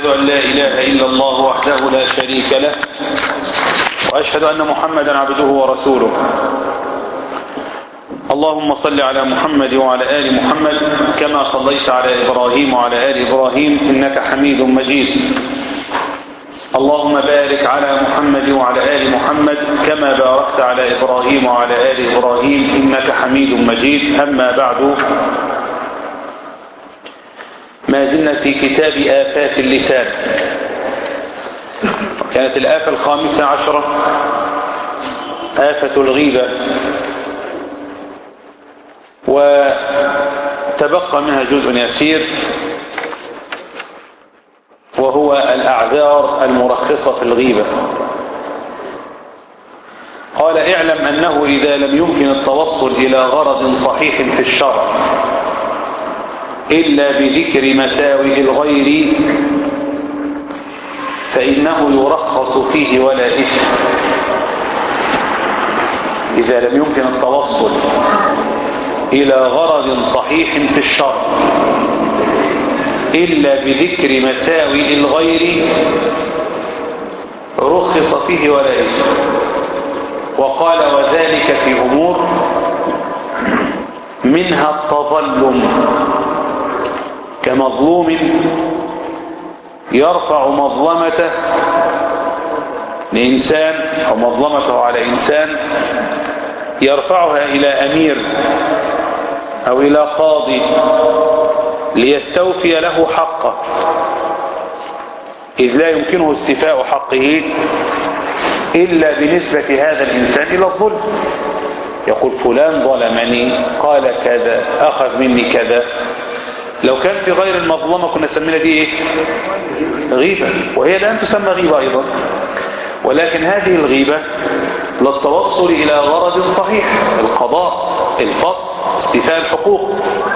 أن لا إله إلا الله وحده لا شريك له وأشهد أن محمدا عبده ورسوله اللهم صل على محمد وعلى آل محمد كما صليت على إبراهيم وعلى آل إبراهيم إنك حميد مجيد اللهم بارك على محمد وعلى آل محمد كما باركت على إبراهيم وعلى آل إبراهيم إنك حميد مجيد أما بعد ما زلنا في كتاب آفات اللسان كانت الآفة الخامسة عشرة آفة الغيبة وتبقى منها جزء يسير وهو الأعذار المرخصة في الغيبة قال اعلم أنه إذا لم يمكن التوصل إلى غرض صحيح في الشرع إلا بذكر مساوئ الغير فإنه يرخص فيه ولا إثم إذا لم يمكن التوصل إلى غرض صحيح في الشرع إلا بذكر مساوئ الغير رخص فيه ولا إثم وقال وذلك في أمور منها التظلم كمظلوم يرفع مظلمته لإنسان أو مظلمته على إنسان يرفعها إلى أمير أو إلى قاضي ليستوفي له حقه إذ لا يمكنه استيفاء حقه إلا بنسبة هذا الإنسان إلى الظلم يقول فلان ظلمني قال كذا أخذ مني كذا لو كان في غير المظلمة كنا سمينا دي إيه؟ غيبة وهي الآن تسمى غيبة أيضا ولكن هذه الغيبة للتوصل إلى غرض صحيح القضاء الفصل استيفاء الحقوق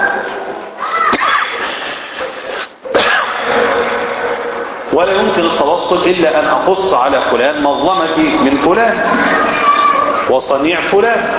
ولا يمكن التوصل إلا أن أقص على فلان مظلمتي من فلان وصنيع فلان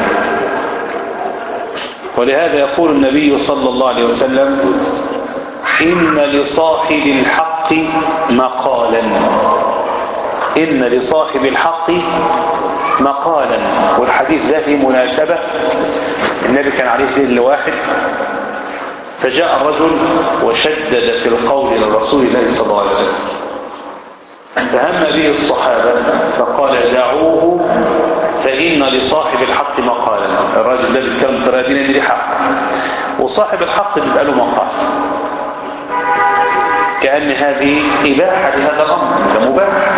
ولهذا يقول النبي صلى الله عليه وسلم إن لصاحب الحق مقالا إن لصاحب الحق مقالا والحديث ده في مناسبة النبي كان عليه دين واحد فجاء الرجل وشدد في القول لرسول الله صلى الله عليه وسلم فهم به الصحابة فقال دعوه فإن لصاحب الحق مقالا الراجل ده بيتكلم ترى دين اللي حق وصاحب الحق بيبقى له مقال كأن هذه إباحة لهذا الأمر ده مباح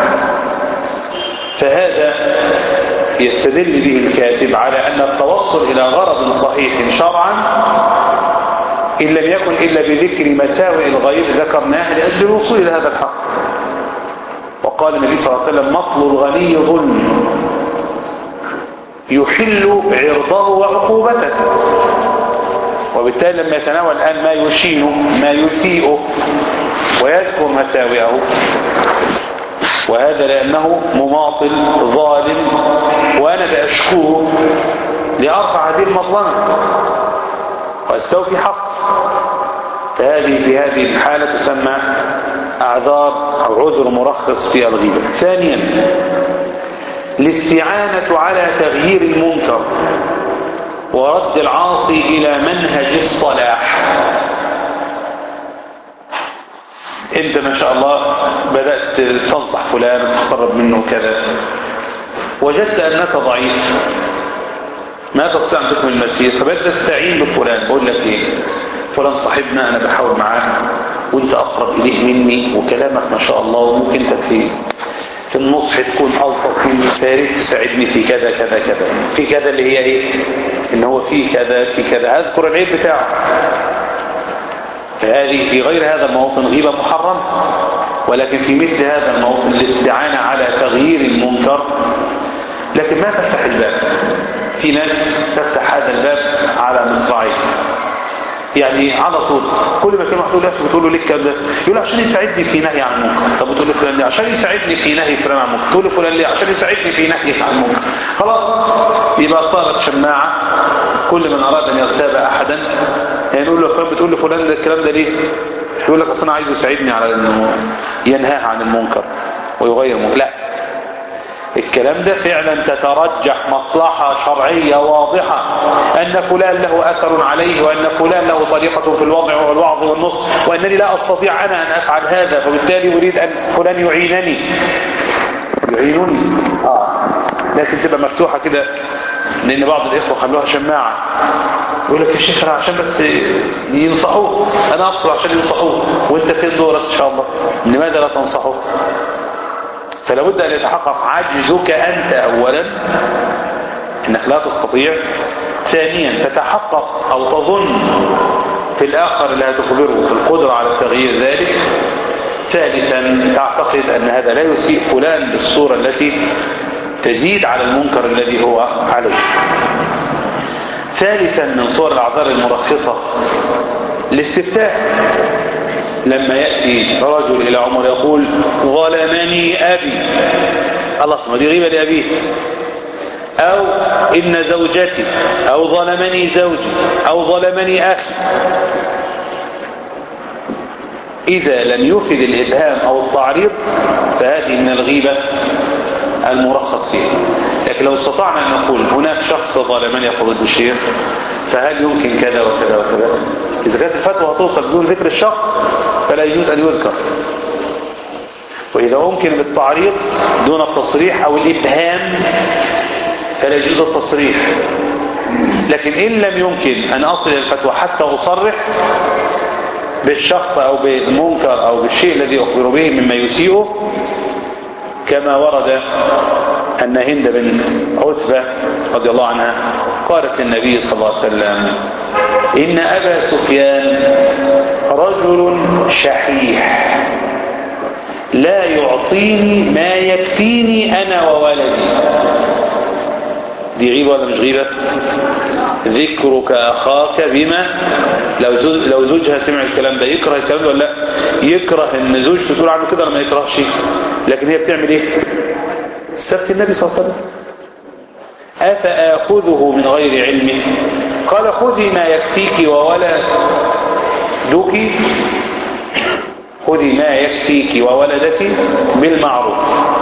فهذا يستدل به الكاتب على أن التوصل إلى غرض صحيح شرعا إن لم يكن إلا بذكر مساوئ الغير ذكرناها لأجل الوصول إلى هذا الحق وقال النبي صلى الله عليه وسلم مطل الغني ظلم يحل عرضه وعقوبته وبالتالي لما يتناول الآن ما يشينه ما يسيئه ويذكر مساوئه وهذا لأنه مماطل ظالم وأنا بأشكوه لأرفع هذه المظلمة واستوفي حق فهذه في هذه الحالة تسمى أعذار أو عذر مرخص في الغيبة ثانيا الاستعانة على تغيير المنكر ورد العاصي إلى منهج الصلاح انت ما شاء الله بدأت تنصح فلان وتقرب منه كذا وجدت أنك ضعيف ما تستطيع بكم المسير فبدأت تستعين بفلان بقول لك ايه فلان صاحبنا انا بحاول معاه وانت اقرب اليه مني وكلامك ما شاء الله وممكن انت في في النصح تكون الطف مني فاريت تساعدني في كذا كذا كذا في كذا اللي هي ايه ان هو في كذا في كذا اذكر العيب بتاعه فهذه في غير هذا الموطن غيبة محرم ولكن في مثل هذا الموطن الاستعانة على تغيير المنكر لكن ما تفتح الباب في ناس تفتح هذا الباب على مصراعيه يعني على طول كل ما كلمه تقول له بتقول له ليه الكلام ده يقول له عشان يساعدني في نهي عن المنكر طب بتقول له فلان ليه عشان يساعدني في نهي فلان عن المنكر تقول له فلان ليه عشان يساعدني في نهي عن المنكر خلاص يبقى صارت شماعه كل من اراد ان يغتاب احدا يعني نقول له فلان بتقول له فلان ده الكلام ده ليه يقول لك اصل انا عايز يساعدني على انه ينهاها عن المنكر ويغير المنكر لا الكلام ده فعلا تترجح مصلحة شرعية واضحة أن فلان له أثر عليه وأن فلان له طريقة في الوضع والوعظ والنصح وأنني لا أستطيع أنا أن أفعل هذا فبالتالي أريد أن فلان يعينني يعينني آه. لكن تبقى مفتوحة كده لأن بعض الإخوة خلوها شماعة يقول لك يا شيخ أنا عشان بس ينصحوه أنا أقصر عشان ينصحوه وأنت فين دورك إن شاء الله لماذا لا تنصحوه فلا بد أن يتحقق عجزك أنت أولا أنك لا تستطيع ثانيا تتحقق أو تظن في الآخر لا تخبره في القدرة على تغيير ذلك ثالثا تعتقد أن هذا لا يسيء فلان بالصورة التي تزيد على المنكر الذي هو عليه ثالثا من صور الأعذار المرخصة الاستفتاء لما يأتي رجل إلى عمر يقول ظلمني أبي الله ما دي غيبة لأبيه أو إن زوجتي أو ظلمني زوجي أو ظلمني أخي إذا لم يفد الإبهام أو التعريض فهذه من الغيبة المرخص فيها لكن لو استطعنا أن نقول هناك شخص ظلمني يا فضيلة الشيخ فهل يمكن كذا وكذا وكذا إذا كانت الفتوى هتوصل بدون ذكر الشخص فلا يجوز أن يذكر وإذا ممكن بالتعريض دون التصريح أو الإبهام فلا يجوز التصريح لكن إن لم يمكن أن أصل الفتوى حتى أصرح بالشخص أو بالمنكر أو بالشيء الذي أخبر به مما يسيئه كما ورد أن هند بنت عتبة رضي الله عنها قالت للنبي صلى الله عليه وسلم إن أبا سفيان رجل شحيح لا يعطيني ما يكفيني أنا وولدي دي غيبة ولا مش غيبة ذكرك أخاك بما لو زوج لو زوجها سمع الكلام ده يكره الكلام ده ولا لا يكره ان زوجته تقول عنه كده ولا ما يكرهش لكن هي بتعمل ايه استفتي النبي صلى الله عليه وسلم أفآخذه من غير علمه قال خذي ما يكفيك وولدك خذي ما يكفيك وولدك بالمعروف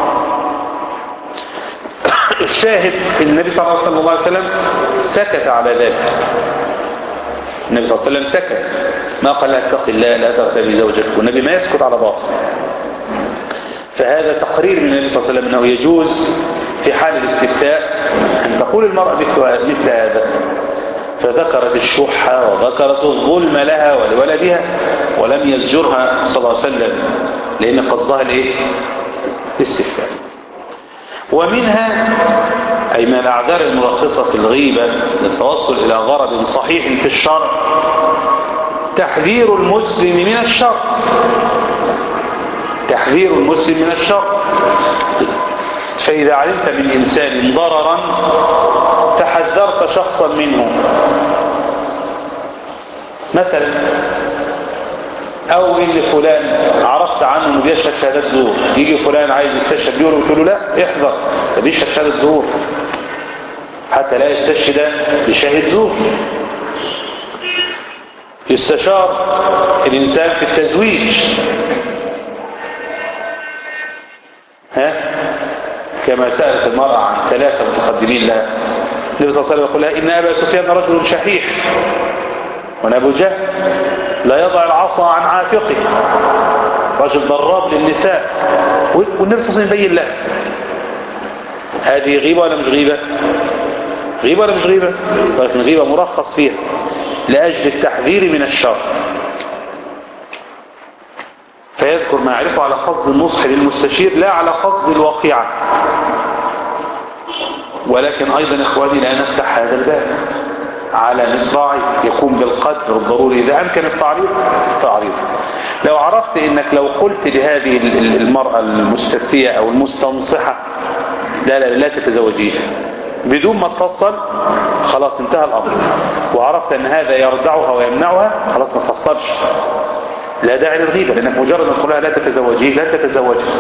الشاهد النبي صلى الله عليه وسلم سكت على ذلك النبي صلى الله عليه وسلم سكت ما قال لا اتق الله لا تغتبي زوجك والنبي ما يسكت على باطل فهذا تقرير من النبي صلى الله عليه وسلم انه يجوز في حال الاستفتاء ان تقول المرأة مثل هذا فذكرت الشح وذكرت الظلم لها ولولدها ولم يزجرها صلى الله عليه وسلم لان قصدها الايه الاستفتاء ومنها أي من الأعذار المرخصة في الغيبة للتوصل إلى غرض صحيح في الشرع تحذير المسلم من الشر تحذير المسلم من الشر فإذا علمت من إنسان ضررا فحذرت شخصا منه مثلا او ان فلان عرفت عنه انه بيشهد شهادات زور يجي فلان عايز يستشهد بيقول قلت له لا احذر ده بيشهد شهاده زور حتى لا يستشهد بشاهد زور يستشار الانسان في التزويج ها كما سألت المرأة عن ثلاثة متقدمين لها النبي صلى الله عليه وسلم يقول لها إن أبا سفيان رجل شحيح وأن أبو جهل لا يضع العصا عن عاتقه رجل ضراب للنساء والنبي صلى الله عليه وسلم يبين له هذه غيبة ولا مش غيبة غيبة ولا مش غيبة ولكن غيبة مرخص فيها لأجل التحذير من الشر فيذكر ما يعرفه على قصد النصح للمستشير لا على قصد الواقعة ولكن أيضا إخواني لا نفتح هذا الباب على مصراعي يكون بالقدر الضروري إذا أمكن التعريض تعريض لو عرفت إنك لو قلت لهذه المرأة المستفتية أو المستنصحة لا لا لا تتزوجيها بدون ما تفصل خلاص انتهى الأمر وعرفت أن هذا يردعها ويمنعها خلاص ما تفصلش لا داعي للغيبة لأنك مجرد ما تقول لها لا تتزوجيه لا تتزوجها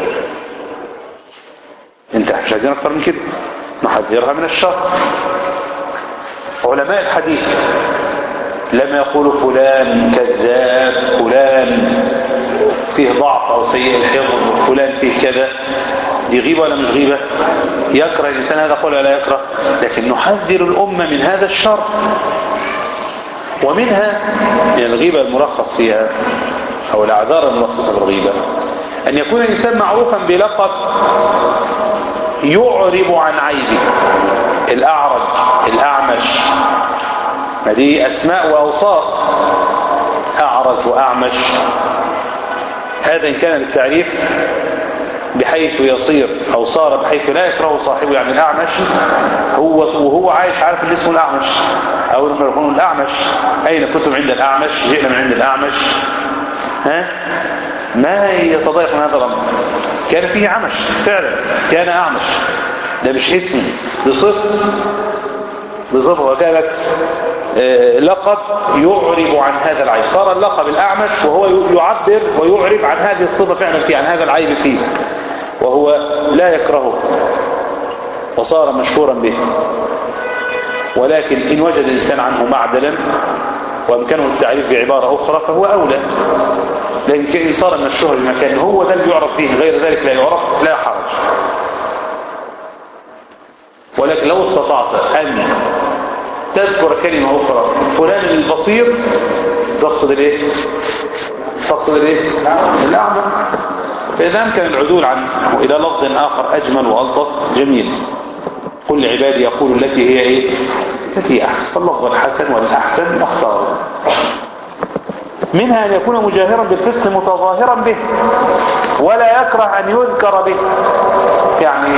انت مش عايزين أكتر من كده نحذرها من الشر علماء الحديث لما يقول فلان كذاب فلان فيه ضعف أو سيء الحفظ فلان فيه كذا دي غيبة ولا مش غيبة يكره الإنسان هذا قول ولا يكره لكن نحذر الأمة من هذا الشر ومنها من الغيبة المرخص فيها أو الأعذار المرخصة بالغيبة أن يكون الإنسان معروفا بلقب يعرب عن عيبه الأعرج الأعمش هذه أسماء وأوصاف أعرج وأعمش هذا إن كان للتعريف بحيث يصير أو صار بحيث لا يكره صاحبه يعني الأعمش هو وهو عايش عارف اللي اسمه الأعمش أو لما يقولون الأعمش أين كنتم عند الأعمش جئنا من عند الأعمش ها ما يتضايق من هذا الأمر كان فيه عمش فعلا كان أعمش ده مش اسم بصفة بصفة وكانت لقب يعرب عن هذا العيب صار اللقب الأعمش وهو يعبر ويعرب عن هذه الصفة فعلا فيه عن هذا العيب فيه وهو لا يكرهه وصار مشهورا به ولكن إن وجد الإنسان عنه معدلا وأمكنه التعريف بعبارة أخرى فهو أولى لكن كإن صار من الشهر بمكان هو ده اللي يعرف به غير ذلك لا يعرف لا حرج ولكن لو استطعت أن تذكر كلمة أخرى فلان البصير تقصد الايه تقصد الايه الأعمى فإذا أمكن العدول عنه إلى لفظ آخر أجمل وألطف جميل قل لعبادي يقول التي هي ايه التي هي أحسن فاللفظ الحسن والأحسن اختاره منها أن يكون مجاهرا بالفسق متظاهرا به ولا يكره أن يذكر به يعني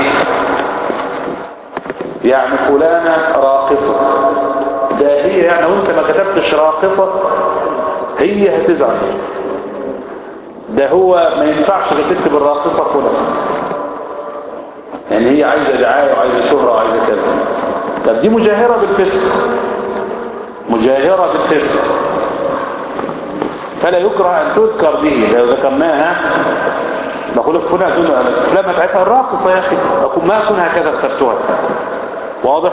يعني فلانة راقصة ده هي يعني وانت ما كتبتش راقصة هي هتزعل ده هو ما ينفعش تكتب الراقصة فلان يعني هي عايزة دعاية وعايزة شهرة وعايزة كذا طب دي مجاهرة بالفسق مجاهرة بالفسق فلا يكره أن تذكر به لو ذكرناها نقول لك فلان تقول فلان ما تعرفها الراقصة يا أخي أقول ما أكون هكذا اخترتها واضح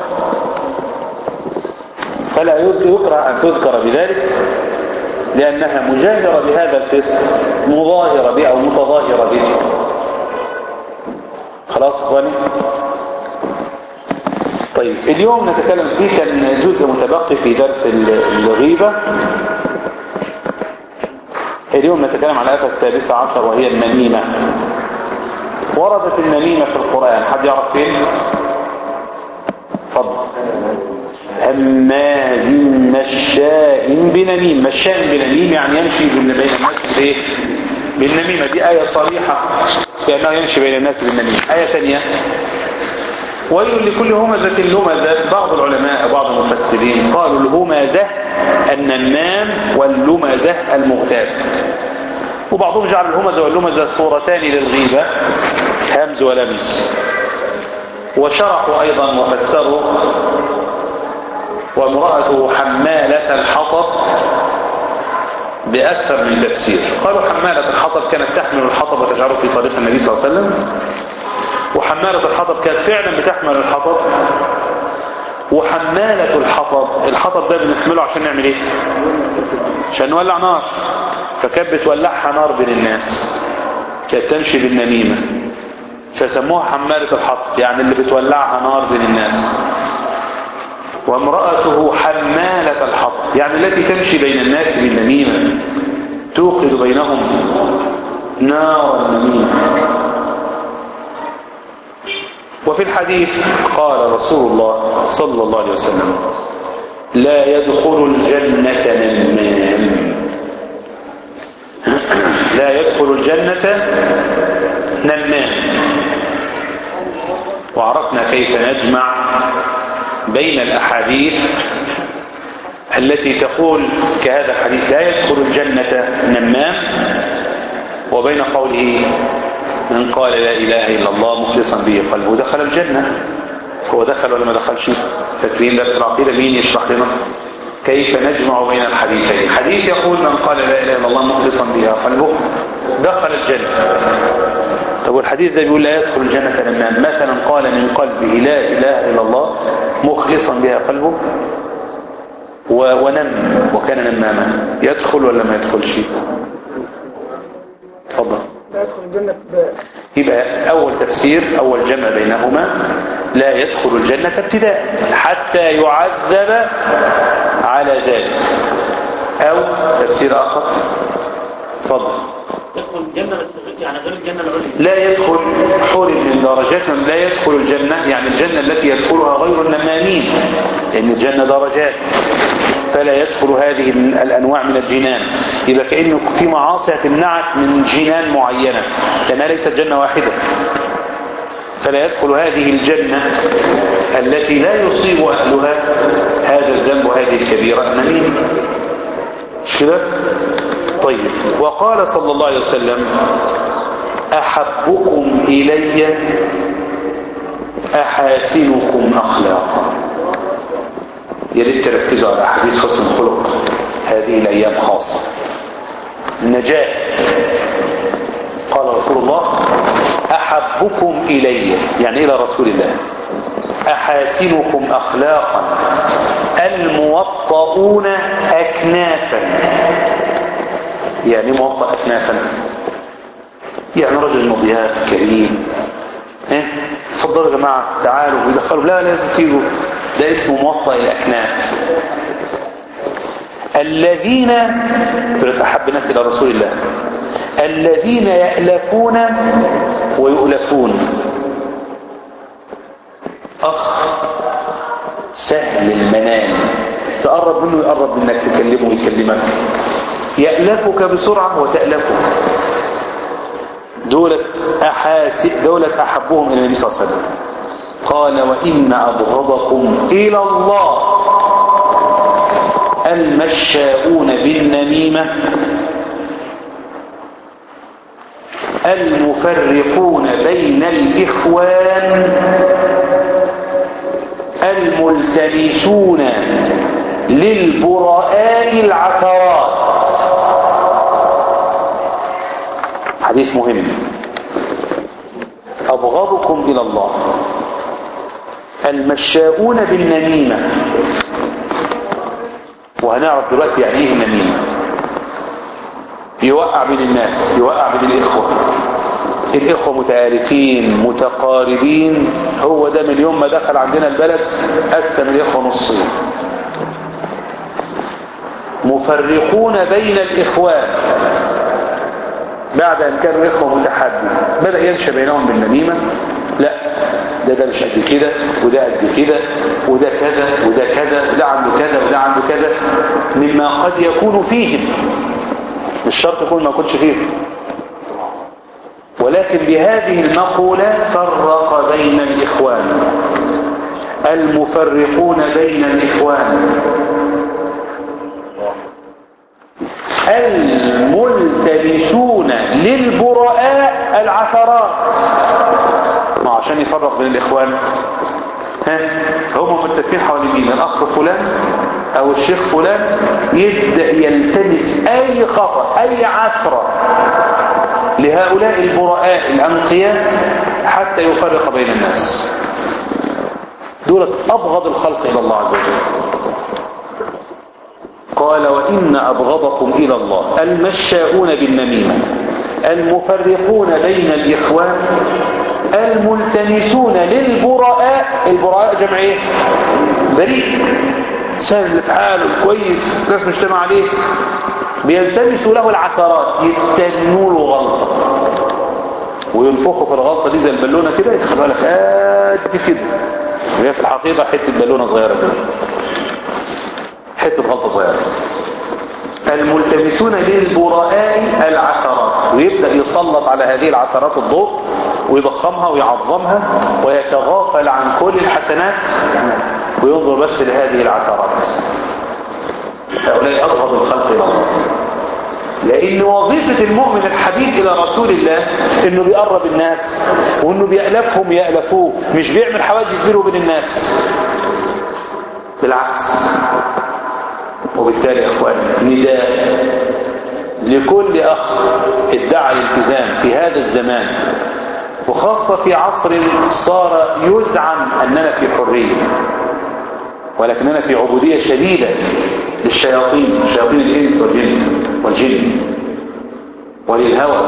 فلا يكره أن تذكر بذلك لأنها مجاهرة بهذا الفسق مظاهرة به أو متظاهرة به خلاص اخواني طيب اليوم نتكلم فيه كان جزء متبقي في درس الغيبة اليوم نتكلم عن الآية السادسة عشر وهي النميمة وردت النميمة في القرآن حد يعرف فين فضل هماز مشاء بنميم مشاء بنميم يعني يمشي بين الناس بايه بالنميمة دي آية صريحة بأنه يمشي بين الناس بالنميمة آية ثانية ويل لكل همزة لمزة بعض العلماء بعض المفسرين قالوا الهمزة النمام واللمزة المغتاب وبعضهم جعل الهمزة واللمزة صورتان للغيبة همز ولمس وشرحوا أيضا وفسروا وامرأته حمالة الحطب بأكثر من تفسير قالوا حمالة الحطب كانت تحمل الحطب وتجعله في طريق النبي صلى الله عليه وسلم وحمالة الحطب كانت فعلا بتحمل الحطب وحمالة الحطب الحطب ده بنحمله عشان نعمل ايه عشان نولع نار فكانت بتولعها نار بين الناس كانت تمشي بالنميمة فسموها حمالة الحطب يعني اللي بتولعها نار بين الناس وامرأته حمالة الحطب يعني التي تمشي بين الناس بالنميمة توقد بينهم نار النميمة وفي الحديث قال رسول الله صلى الله عليه وسلم لا يدخل الجنة نمام لا يدخل الجنة نمام وعرفنا كيف نجمع بين الأحاديث التي تقول كهذا الحديث لا يدخل الجنة نمام وبين قوله من قال لا إله إلا الله مخلصا به قلبه دخل الجنة هو دخل ولا ما دخلش فاكرين درس العقيدة مين يشرح لنا كيف نجمع بين الحديثين حديث يقول من قال لا إله إلا الله مخلصا بها قلبه دخل الجنة طب والحديث ده بيقول لا يدخل الجنة نمام مثلا قال من قلبه لا إله إلا الله مخلصا بها قلبه و- ونم وكان نماما يدخل ولا ما يدخلش اتفضل لا يدخل الجنة ب- يبقى أول تفسير أول جمع بينهما لا يدخل الجنة ابتداء حتى يعذب على ذلك أو تفسير آخر تفضل يدخل الجنة بس يعني غير الجنة العليا لا يدخل حور من درجات لا يدخل الجنة يعني الجنة التي يدخلها غير النمامين لأن الجنة درجات فلا يدخل هذه الأنواع من الجنان يبقى كأنه في معاصي هتمنعك من جنان معينة لأنها ليست جنة واحدة فلا يدخل هذه الجنة التي لا يصيب أهلها هذا الذنب وهذه الكبيرة النميمة مش كده طيب وقال صلى الله عليه وسلم أحبكم إلي أحاسنكم أخلاقا يا ريت تركزوا على أحاديث حسن الخلق هذه الأيام خاصة النجاة قال رسول الله أحبكم إلي يعني إلى رسول الله أحاسنكم أخلاقا الموطؤون أكنافا يعني موطأ أكنافا يعني رجل مضياف كريم ايه اتفضلوا يا جماعة تعالوا ويدخلوا لا لازم تيجوا ده اسمه موطأ الأكناف الذين دول أحب الناس إلى رسول الله الذين يألفون ويؤلفون أخ سهل المنام تقرب منه يقرب منك تكلمه ويكلمك يألفك بسرعة وتألفه دولة أحاس دولة أحبهم إلى النبي صلى الله عليه وسلم قال وإن أبغضكم إلى الله المشاؤون بالنميمة المفرقون بين الإخوان الملتمسون للبراء العثرات حديث مهم أبغضكم إلى الله المشاؤون بالنميمة وهنعرف دلوقتي يعني ايه النميمة يوقع بين الناس يوقع بين الإخوة الإخوة متآلفين متقاربين هو ده من يوم ما دخل عندنا البلد قسم الإخوة نصين مفرقون بين الإخوان بعد أن كانوا إخوة متحابين بدأ ينشأ بينهم بالنميمة لا ده ده مش قد كده وده قد كده وده كذا وده كذا وده عنده كذا وده عنده كذا مما قد يكون فيهم مش شرط يكون ما يكونش فيهم ولكن بهذه المقولة فرق بين الإخوان المفرقون بين الإخوان الملتمسون للبراء العثرات ما عشان يفرق بين الإخوان ها هم متفقين حوالين مين الأخ فلان أو الشيخ فلان يبدأ يلتمس أي خطأ أي عثرة لهؤلاء البراء الأنقياء حتى يفرق بين الناس دولة أبغض الخلق إلى الله عز وجل قال وإن أبغضكم إلى الله المشاؤون بالنميمة المفرقون بين الإخوان الملتمسون للبراء البراء جمع ايه بريء سهل في حاله كويس ناس مجتمع عليه بيلتمسوا له العثرات يستنوا له غلطة وينفخوا في الغلطة دي زي البالونة كده يخلوها لك قد كده وهي في الحقيقة حتة بالونة صغيرة كده حتة غلطة صغيرة الملتمسون للبراء العثرات ويبدأ يسلط على هذه العثرات الضوء ويضخمها ويعظمها ويتغافل عن كل الحسنات وينظر بس لهذه العثرات هؤلاء أبغض الخلق إلى الله لأن وظيفة المؤمن الحبيب إلى رسول الله إنه بيقرب الناس وإنه بيألفهم يألفوه مش بيعمل حواجز بينه وبين الناس بالعكس وبالتالي يا اخواني نداء لكل اخ ادعى الالتزام في هذا الزمان وخاصة في عصر صار يزعم اننا في حرية ولكننا في عبودية شديدة للشياطين شياطين الإنس والجنس والجن وللهوى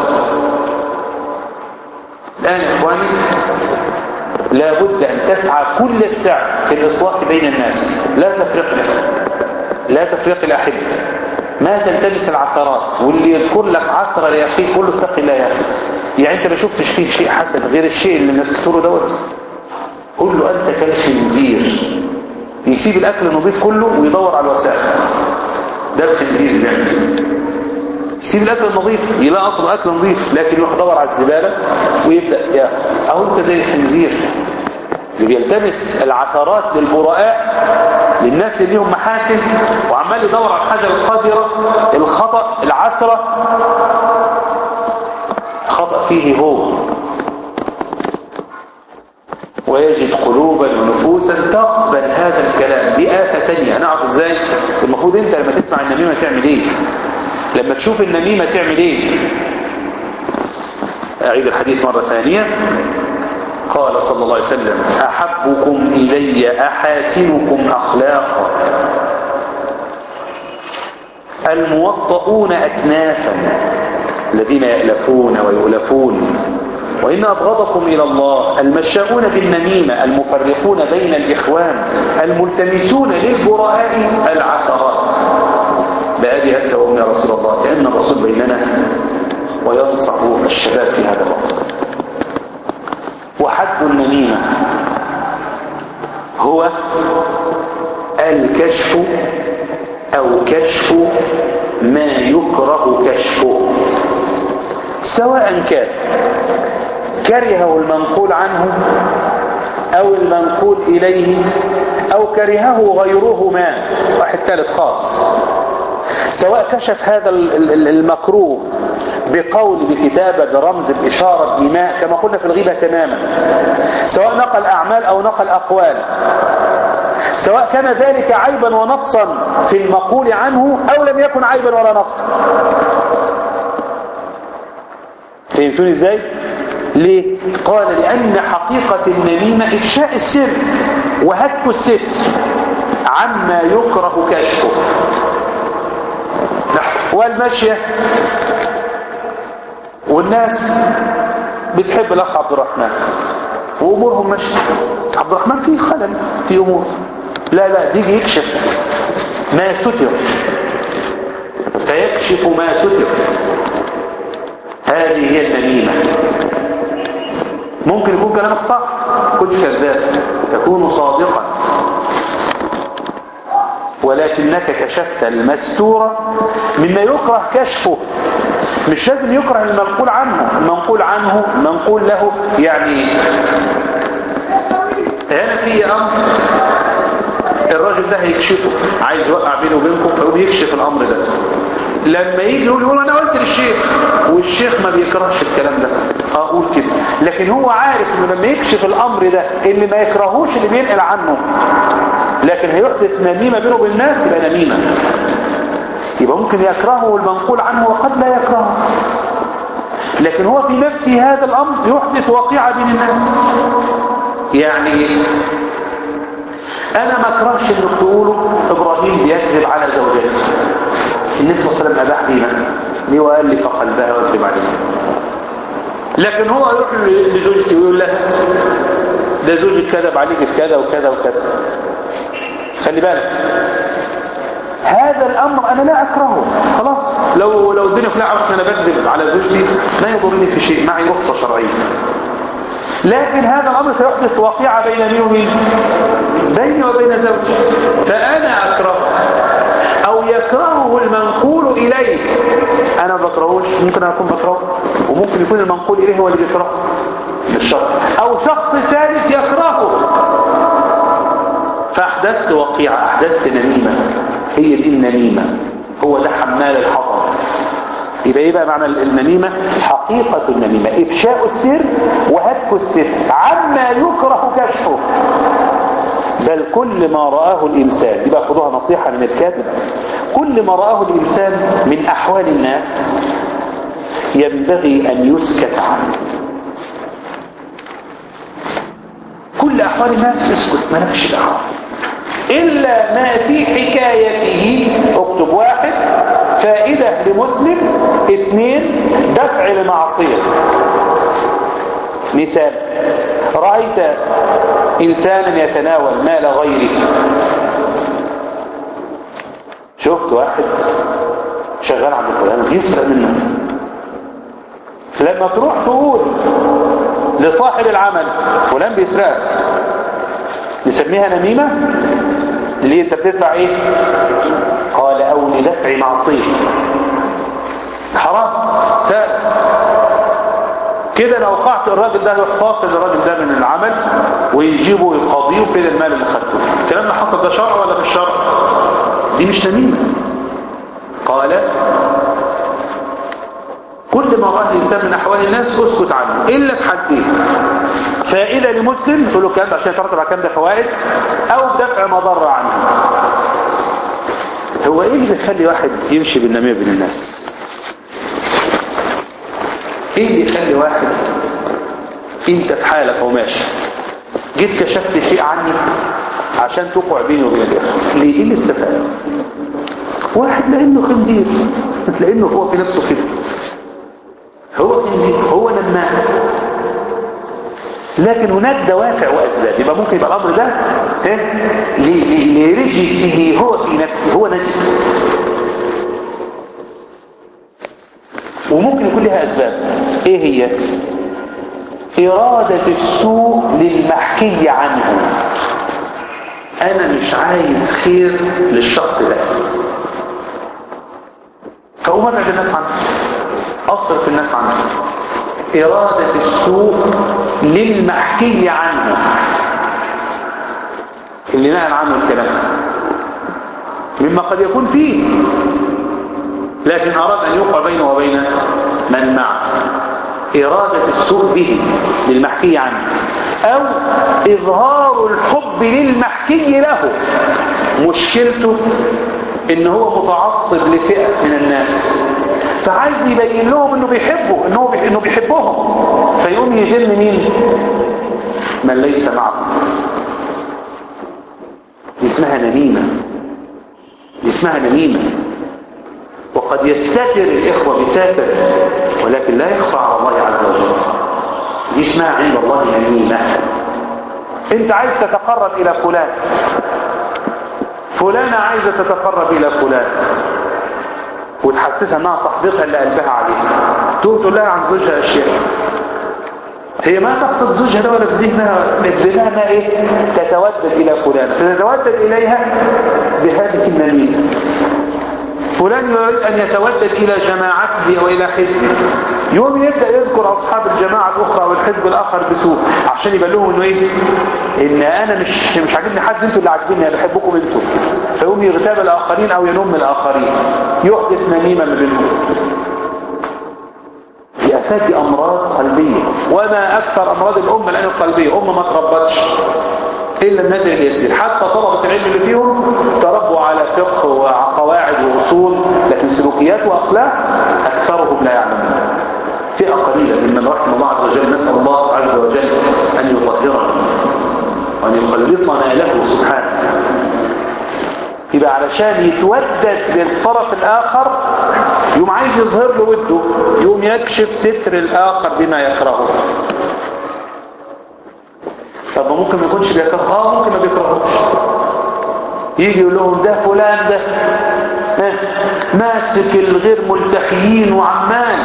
الآن يا إخواني لابد أن تسعى كل السعي في الإصلاح بين الناس لا تفرق له لا تفرق الأحبة ما تلتمس العثرات واللي يذكر لك عثرة لأخيه كله اتق الله يا أخي يعني أنت ما شفتش فيه شيء حسن غير الشيء اللي الناس تقوله دوت قول له أنت كالخنزير يسيب الأكل النظيف كله ويدور على الوسائل ده الخنزير اللي بيعمل كده يسيب الاكل النظيف يلاقي اصلا اكل نظيف لكن يروح يدور على الزباله ويبدا يا اهو انت زي الخنزير اللي بيلتمس العثرات للبراء للناس اللي لهم محاسن وعمال يدور على الحاجه القذره الخطا العثره خطا فيه هو ويجد قلوبا ونفوسا تقبل هذا الكلام دي آفة تانية هنعرف ازاي المفروض انت لما تسمع النميمة تعمل ايه لما تشوف النميمة تعمل ايه اعيد الحديث مرة ثانية قال صلى الله عليه وسلم احبكم الي احاسنكم اخلاقا الموطؤون اكنافا الذين يألفون ويؤلفون وإن أبغضكم إلى الله المشاؤون بالنميمة المفرقون بين الإخوان الملتمسون للبراء العثرات بأبي أنت وأمي يا رسول الله كأن الرسول بيننا وينصح الشباب في هذا الوقت وحد النميمة هو الكشف أو كشف ما يكره كشفه سواء كان كرهه المنقول عنه أو المنقول إليه أو كرهه غيرهما واحد ثالث خاص سواء كشف هذا المكروه بقول بكتابة برمز بإشارة بإيماء كما قلنا في الغيبة تماما سواء نقل أعمال أو نقل أقوال سواء كان ذلك عيبا ونقصا في المقول عنه أو لم يكن عيبا ولا نقصا فهمتوني ازاي ليه قال لأن حقيقة النميمة إفشاء السر وهتك الستر عما يكره كشفه والمشية والناس بتحب الأخ عبد الرحمن وأمورهم ماشية عبد الرحمن فيه خلل في أمور لا لا ديجي يكشف ما ستر فيكشف ما ستر هذه هي النميمة ممكن يكون كلامك صح كنت كذاب تكون صادقا ولكنك كشفت المستورة مما يكره كشفه مش لازم يكره المنقول عنه المنقول عنه منقول له يعني هنا في امر الراجل ده هيكشفه عايز يوقع بينه وبينكم فهو يكشف الامر ده لما يجي يقول يقول انا قلت للشيخ والشيخ ما بيكرهش الكلام ده اقول كده لكن هو عارف انه لما يكشف الامر ده اللي ما يكرهوش اللي بينقل عنه لكن هيحدث نميمه بينه وبين الناس يبقى نميمه يبقى ممكن يكرهه المنقول عنه وقد لا يكرهه لكن هو في نفسه هذا الامر يحدث وقيعه بين الناس يعني انا ما اكرهش انك تقولوا ابراهيم بيكذب على زوجته النبي صلى الله عليه وسلم اباح دينا ليه وقال لي فقلبها واكذب عليها لكن هو يروح لزوجتي ويقول لها ده زوجك كذب عليك في كذا وكذا وكذا خلي بالك هذا الامر انا لا اكرهه خلاص لو لو الدنيا كلها عرفت ان انا بكذب على زوجتي ما يضرني في شيء معي رخصه شرعيه لكن هذا الامر سيحدث وقيعه بين مين ومين بيني وبين زوجي فانا اكرهه او يكرهه المنقول اليه انا ما بكرهوش ممكن اكون بكرهه وممكن يكون المنقول اليه هو اللي بيكرهه مش شرط او شخص ثالث يكرهه فاحدثت وقيعه احدثت نميمه هي دي النميمه هو ده حمال الحطب يبقى ايه بقى معنى النميمه حقيقه النميمه افشاء السر وهتك السر عما يكره كشفه بل كل ما رآه الإنسان دي بقى خدوها نصيحة من الكاتب كل ما رآه الإنسان من أحوال الناس ينبغي أن يسكت عنه كل أحوال الناس اسكت مالكش دعوة إلا ما في حكايته لمسلم اثنين دفع لمعصية مثال رأيت إنسانا يتناول مال غيره شفت واحد شغال عند فلان يسرق منه لما تروح تقول لصاحب العمل فلان بيسرقك نسميها نميمة اللي انت بتدفع ايه قال او لدفع معصية حرام سارق كده لو وقعت الراجل ده يروح فاصل الراجل ده من العمل ويجيبه ويقاضيه وفين المال اللي خدته الكلام اللي حصل ده شرع ولا مش شرع دي مش نميمة قال كل ما رأى الإنسان من أحوال الناس اسكت عنه إلا في حالتين فائدة لمسلم تقول له الكلام ده عشان يترتب على الكلام ده فوائد أو بدفع مضرة عنه هو إيه اللي بيخلي واحد يمشي بالنميمة بين الناس إيه اللي يخلي واحد أنت في حالك وماشي جيت كشفت شيء عني عشان توقع بيني وبين الإخوة ليه إيه اللي استفاد واحد لأنه خنزير لأنه هو في نفسه كده هو خنزير هو نماء لكن هناك دوافع وأسباب يبقى ممكن يبقى الأمر ده لرجسه هو في نفسه هو نجس وممكن يكون لها أسباب إيه هي إرادة السوء للمحكي عنه أنا مش عايز خير للشخص ده فأقوم أبعد الناس عنه أصرف الناس عنه إرادة السوء للمحكي عنه اللي نقل عنه الكلام مما قد يكون فيه لكن أراد أن يوقع بينه وبين من معه إرادة السوء به للمحكي عنه أو إظهار الحب للمحكي له مشكلته إن هو متعصب لفئة من الناس فعايز يبين لهم إنه بيحبه إنه, إنه بيحبهم فيقوم يذم مين من ليس معه دي اسمها نميمة دي اسمها نميمة وقد يستتر الإخوة بساتر ولكن لا يخفى على الله عز وجل دي اسمها عند الله نميمة انت عايز تتقرب إلى فلان فلانة عايزة تتقرب إلى فلان وتحسسها انها صاحبتها اللي قلبها عليها تقول تقول لها عن زوجها اشياء هي ما تقصد زوجها ده ولا في ذهنها في ذهنها انها ايه تتودد الى فلان فتتودد اليها بهذه النميمه فلان يريد ان يتودد الى جماعته والى حزبه يوم يبدا يذكر اصحاب الجماعه الاخرى والحزب الاخر بسوء عشان يبان لهم انه ايه ان انا مش مش عاجبني حد انتوا اللي عاجبيني انا بحبكم انتوا فيقوم يغتاب الاخرين او ينم الاخرين يحدث نميمه ما بينهم دي افات دي امراض قلبيه وما اكثر امراض الامه الان القلبيه امه ما تربتش الا النادر اليسير حتى طلبه العلم اللي فيهم تربوا على فقه وقواعد واصول لكن سلوكيات واخلاق اكثرهم لا يعلمون فئه قليله ممن رحم الله عز وجل نسال الله عز وجل ان يطهرنا وان يخلصنا له سبحانه يبقى علشان يتودد للطرف الاخر يوم عايز يظهر له وده يوم يكشف ستر الاخر بما يكرهه طب ممكن ما يكونش بيكره اه ممكن ما بيكرهوش يجي يقول لهم ده فلان ده اه ماسك الغير ملتحيين وعمال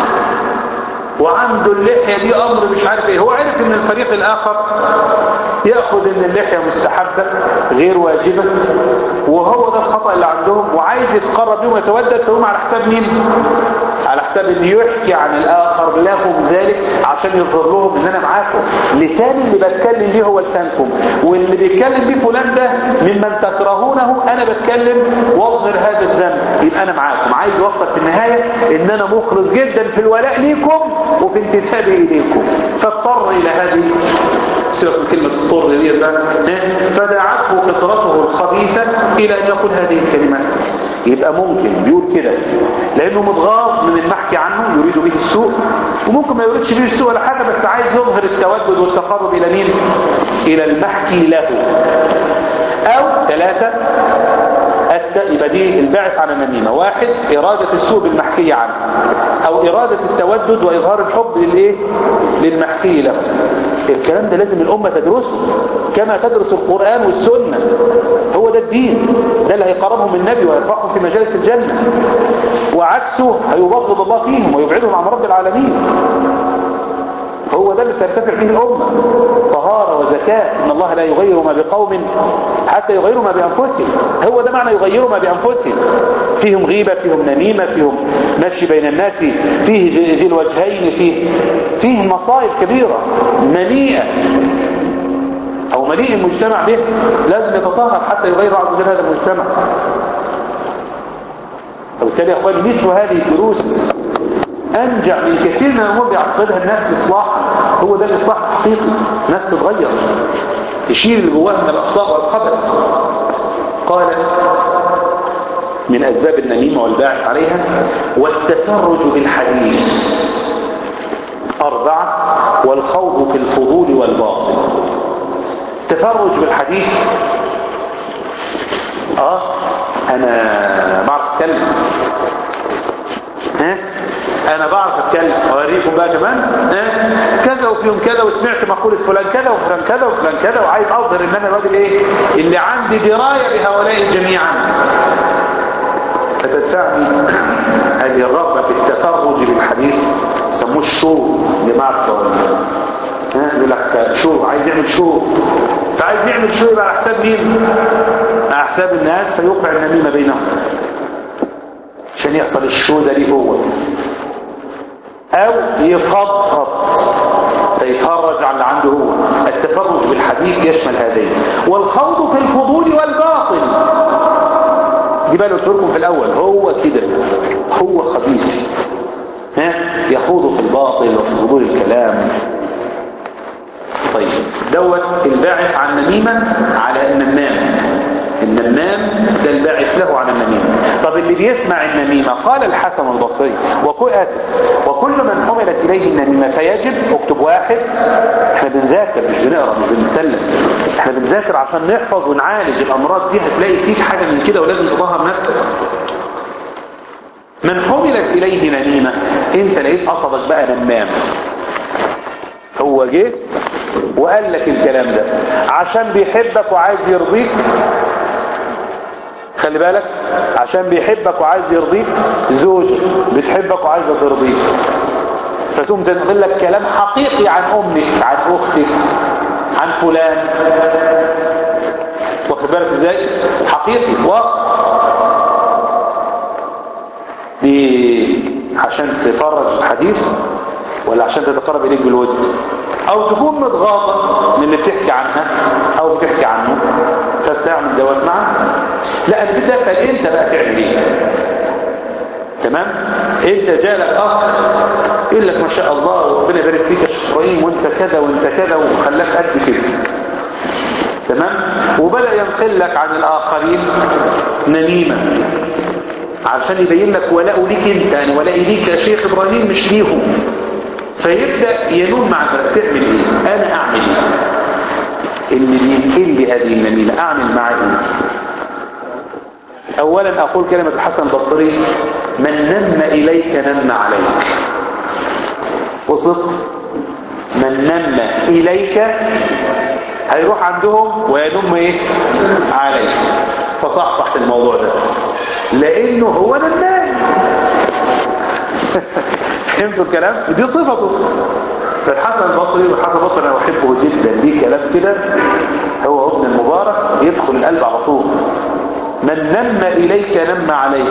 وعنده اللحية دي امر مش عارف ايه هو عرف ان الفريق الاخر ياخذ ان اللحية مستحبة غير واجبة وهو ده الخطأ اللي عندهم وعايز يتقرب بيهم ويتودد فهم على حساب مين على حساب ان يحكي عن الاخر لهم ذلك عشان يظهر لهم ان انا معاكم لساني اللي بتكلم بيه هو لسانكم واللي بيتكلم بيه فلان ده ممن تكرهونه انا بتكلم واظهر هذا الذنب يبقى انا معاكم عايز يوصل في النهاية ان انا مخلص جدا في الولاء ليكم وفي انتسابي اليكم فاضطر الى هذه سيبك من كلمة اضطر دي بقى فدعته فطرته الخبيثة الى ان يقول هذه الكلمات يبقى ممكن بيقول كده لانه متغاظ من المحكي عنه يريد به السوء وممكن ما يريدش به السوء ولا حاجة بس عايز يظهر التودد والتقرب الى مين الى المحكي له او ثلاثة يبقى دي الباعث عن النميمة واحد إرادة السوء بالمحكي عنه أو إرادة التودد وإظهار الحب للإيه للمحكي له الكلام ده لازم الأمة تدرسه كما تدرس القرآن والسنة هو ده الدين ده اللي هيقربهم من النبي ويرفعهم في مجالس الجنة وعكسه هيبغض الله فيهم ويبعدهم عن رب العالمين هو ده اللي ترتفع به الأمة طهارة وزكاة إن الله لا يغير ما بقوم حتى يغيروا ما بأنفسهم هو ده معنى يغيروا ما بأنفسهم فيهم غيبة فيهم نميمة فيهم مشي بين الناس فيه ذي الوجهين فيه فيه مصائب كبيرة مليئة أو مليء المجتمع به لازم يتطهر حتى يغير عز وجل هذا المجتمع وبالتالي يا أخواني مثل هذه الدروس أنجع من كثير من الأمور بيعتقدها الناس إصلاحا هو ده الإصلاح الحقيقي ناس تتغير تشيل اللي جواها من الأخطاء والخبر قال من أسباب النميمة والباعث عليها والتفرج بالحديث أربعة والخوض في الفضول والباطل التفرج بالحديث اه انا بعرف اتكلم ها انا بعرف اتكلم اوريكم بقى كمان ها كذا وفيهم كذا وسمعت مقولة فلان كذا وفلان كذا وفلان كذا وعايز اظهر ان انا الراجل ايه اللي عندي دراية بهؤلاء جميعا فتدفعني هذه الرغبة في التفرج بالحديث يسموه الشو جماعة ها يقول لك شو عايز يعمل شو فعايز يعمل شو يبقى على حساب مين على حساب الناس فيوقع النميمة بينهم عشان يحصل الشو ده ليه هو او يفضفض فيتفرج على اللي عنده هو التفرج بالحديث يشمل هذين والخوض في الفضول والباطل دي بقى قلت لكم في الاول هو كده هو خبيث ها يخوض في الباطل وفي فضول الكلام طيب دوت الباعث عن النميمة على النمام النمام ده الباعث له عن النميمة طب اللي بيسمع النميمة قال الحسن البصري وكل آسف وكل من حملت إليه النميمة فيجب اكتب واحد احنا بنذاكر مش بنقرأ مش بنسلم احنا بنذاكر عشان نحفظ ونعالج الأمراض دي هتلاقي فيك حاجة من كده ولازم تطهر نفسك من حملت إليه نميمة انت لقيت قصدك بقى نمام هو جه وقال لك الكلام ده عشان بيحبك وعايز يرضيك خلي بالك عشان بيحبك وعايز يرضيك زوجك بتحبك وعايزه ترضيك فتقوم تنقل لك كلام حقيقي عن امك عن اختك عن فلان واخد بالك ازاي حقيقي واقع دي عشان تفرج الحديث ولا عشان تتقرب اليك بالود او تكون متغاضى من اللي بتحكي عنها او بتحكي عنه فبتعمل دوت معاه لا انا بدي اسال انت بقى تعمل ايه تمام انت جالك اخ يقول لك ما شاء الله وربنا يبارك فيك يا شيخ ابراهيم وانت كذا وانت كذا وخلاك قد كده تمام وبدا ينقل لك عن الاخرين نميمه عشان يبين لك ولاءه ليك انت يعني ولائي ليك يا شيخ ابراهيم مش ليهم فيبدأ ينوم مع تعمل ايه انا اعمل ايه اللي بينقل لي هذه النميمة اعمل معاه ايه اولا اقول كلمة الحسن البصري من نم اليك نم عليك وصلت من نم اليك هيروح عندهم وينم ايه عليك فصحصح الموضوع ده لانه هو نمام فهمتوا الكلام دي صفته فالحسن البصري والحسن البصري انا بحبه جدا ليه كلام كده هو ابن المبارك يدخل القلب على طول من نم اليك نم عليك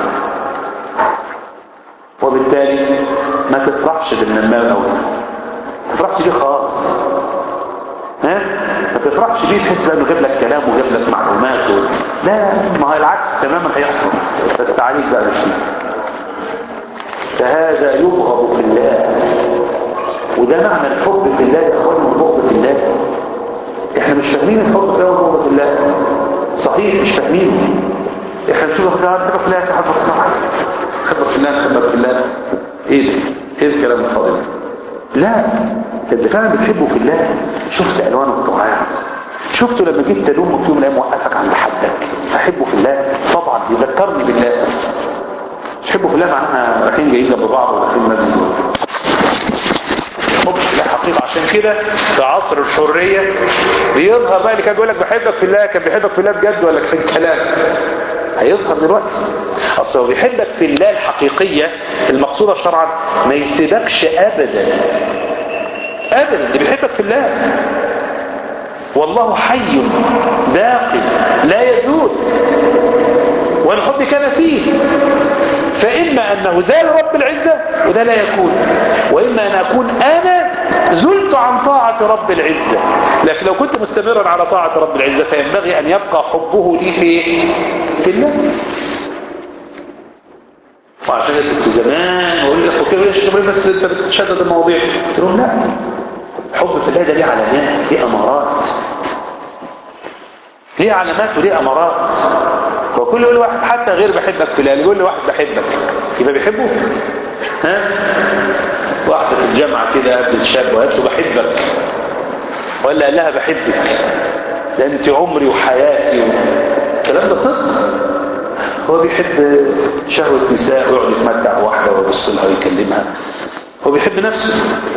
وبالتالي ما تفرحش بالنمام قوي ما تفرحش بيه خالص ها ما تفرحش بيه تحس انه جاب لك كلام وجاب لك معلومات و... لا ما هو العكس تماما هيحصل بس عليك بقى بالشيء فهذا يبغض في الله وده معنى الحب في الله يا اخواني والبغض في الله احنا مش فاهمين الحب في الله والبغض في الله صحيح مش فاهمين احنا بنشوف ده نحبك في الله نحبك في الله نحبك في الله نحبك في الله ايه ده ايه الكلام الفاضي لا اللي فعلا بتحبه في الله شفت الوان الطاعات شفته لما جيت تلومه في يوم من الايام وقفك عند حدك فحبه في الله طبعا يذكرني بالله مش حبه في الله معناها رايحين جايين جنب بعض ورايحين مسجد حب في الله حقيقة عشان كده في عصر الحرية بيظهر بقى اللي كان بيقول لك بحبك في الله كان بيحبك في الله بجد ولا كان كلام هيظهر دلوقتي اصل هو بيحبك في الله الحقيقية المقصودة شرعا ما يسيبكش ابدا ابدا اللي بيحبك في الله والله حي باق لا يزول والحب كان فيه فإما أنه زال رب العزة وده لا يكون وإما أن أكون أنا زلت عن طاعة رب العزة لكن لو كنت مستمرا على طاعة رب العزة فينبغي أن يبقى حبه لي في في الله وعشان كنت زمان واقول لك وكيف يا شيخ ابراهيم بس انت بتشدد المواضيع قلت لهم لا حب في الله ده ليه علامات ليه امارات ليه علامات وليه امارات هو كل يقول واحد حتى غير بحبك في الله يقول واحد بحبك يبقى بيحبه ها واحدة في الجامعة كده قابلت شاب وقالت له بحبك ولا قال لها بحبك ده انت عمري وحياتي الكلام ده صدق هو بيحب شهوة نساء ويقعد يتمتع بواحدة ويبص لها ويكلمها هو بيحب نفسه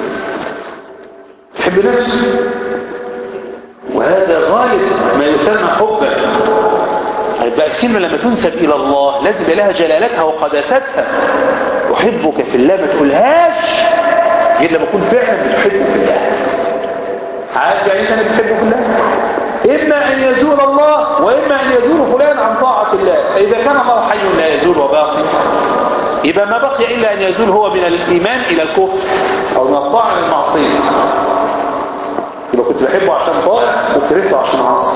بيحب نفسه وهذا غالب ما يسمى حبا يبقى الكلمة لما تنسب إلى الله لازم يبقى لها جلالتها وقداستها أحبك في الله ما تقولهاش غير لما أكون فعلا بتحبه في الله عارف يعني أنت بتحبه في الله إما أن يزول الله وإما أن يزول فلان عن طاعة الله فإذا كان الله حي لا يزول وباقي يبقى ما بقي إلا أن يزول هو من الإيمان إلى الكفر أو من الطاعة إلى المعصية يبقى كنت بحبه عشان طائع وكرهته عشان عاصي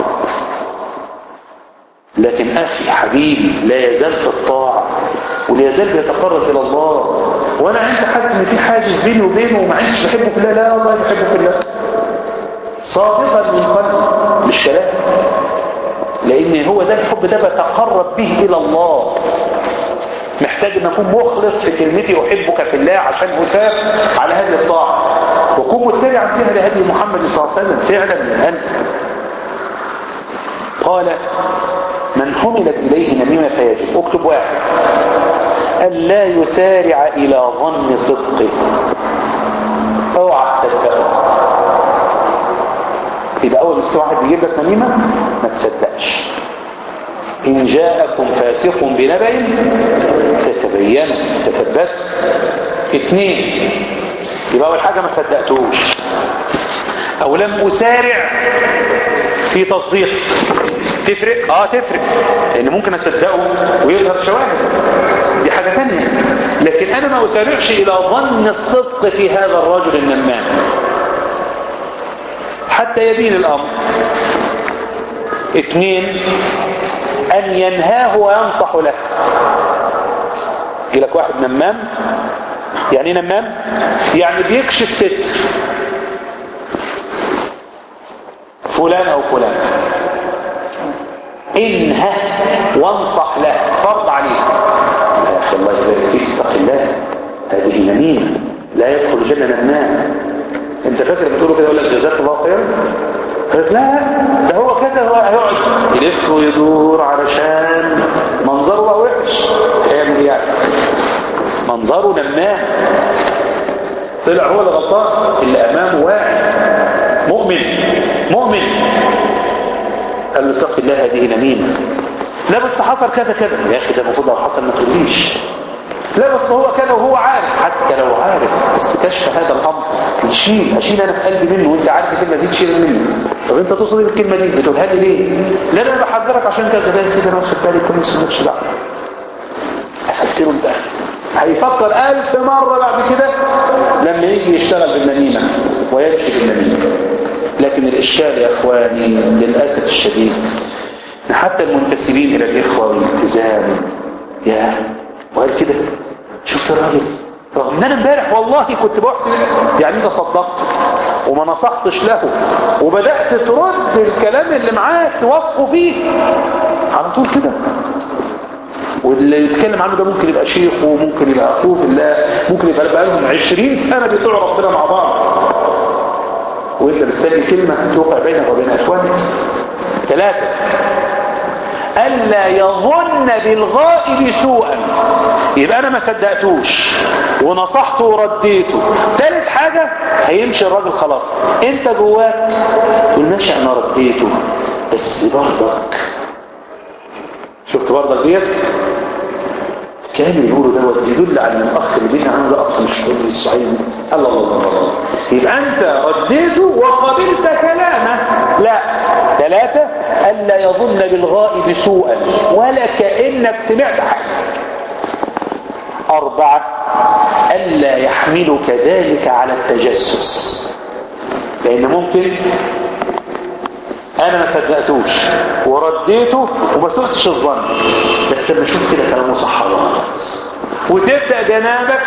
لكن أخي حبيبي لا يزال في الطاعة ولا يزال بيتقرب إلى الله وأنا عندي حاسس إن في حاجز بيني وبينه وما عنديش بحبه في الله لا والله بحبه في الله صادقا من قلبي مش كلام لأن هو ده الحب ده بتقرب به إلى الله محتاج ان اكون مخلص في كلمتي احبك في الله عشان اثاب على هذه الطاعه واكون متبعا فيها لهدي محمد صلى الله عليه وسلم فعلا من القلب قال من حملت اليه نميمه فيجب اكتب واحد الا يسارع الى ظن صدقه اوعى تصدقه يبقى اول ما واحد بيجيب لك نميمه ما تصدقش إن جاءكم فاسق بنبأ فتبينوا تثبتوا اثنين يبقى أول حاجة ما صدقتوش أو لم أسارع في تصديق تفرق؟ آه تفرق لأن ممكن أصدقه ويظهر شواهد دي حاجة تانية لكن أنا ما أسارعش إلى ظن الصدق في هذا الرجل النمام حتى يبين الأمر اثنين أن ينهاه وينصح له يجي لك واحد نمام يعني ايه نمام يعني بيكشف ست فلان او فلان انهى وانصح له فرض عليه يا اخي الله يبارك فيك اتق الله هذه نميمه لا يدخل الجنه نمام انت فاكر بتقوله كده يقول لك جزاك الله خيرا قالت لا ده هو كذا هو هيقعد يلف ويدور علشان منظره بقى وحش هيعمل ايه يعني منظره نمام طلع هو اللي غلطان اللي امامه واعي مؤمن مؤمن قال له اتق الله هذه نميمه لا بس حصل كذا كذا يا اخي ده المفروض لو حصل ما تقوليش لا بس هو كان وهو عارف حتى لو عارف بس كشف هذا الامر يشيل اشيل انا في قلبي منه وانت عارف الكلمه دي تشيل مني طب انت تقصد ايه بالكلمه دي بتقولها لي ليه لا انا بحذرك عشان كذا ده يا سيدي انا واخد بالي كويس ومالكش دعوه قفلت له الباب هيفكر ألف مرة بعد كده لما يجي يشتغل بالنميمة ويمشي بالنميمة لكن الإشكال يا أخواني للأسف الشديد حتى المنتسبين إلى الإخوة والالتزام يا وقال كده شفت الراجل رغم ان انا امبارح والله كنت بحسن يعني انت صدقت وما نصحتش له وبدأت ترد الكلام اللي معاه توقفه فيه على طول كده واللي يتكلم عنه ده ممكن يبقى شيخ وممكن يبقى اخوه في الله ممكن يبقى بقى لهم 20 سنه بيطيعوا ربنا مع بعض وانت مستني كلمة توقع بينك وبين اخوانك ثلاثة ألا يظن بالغائب سوءا يبقى أنا ما صدقتوش ونصحته ورديته ثالث حاجة هيمشي الراجل خلاص انت جواك تقول ماشي انا رديته بس برضك شفت برضك ديت الكلام اللي بيقوله دوت يدل على ان الاخ اللي بينا عنده اخ مش مش عايز الله الله الله الله يبقى انت رديته وقبلت كلامه لا ثلاثة ألا يظن بالغائب سوءا ولا كأنك سمعت حاجة أربعة ألا يحملك ذلك على التجسس لأن ممكن أنا ما صدقتوش ورديته وما سئتش الظن بس لما أشوف كده كلامه صح ولا غلط وتبدأ جنابك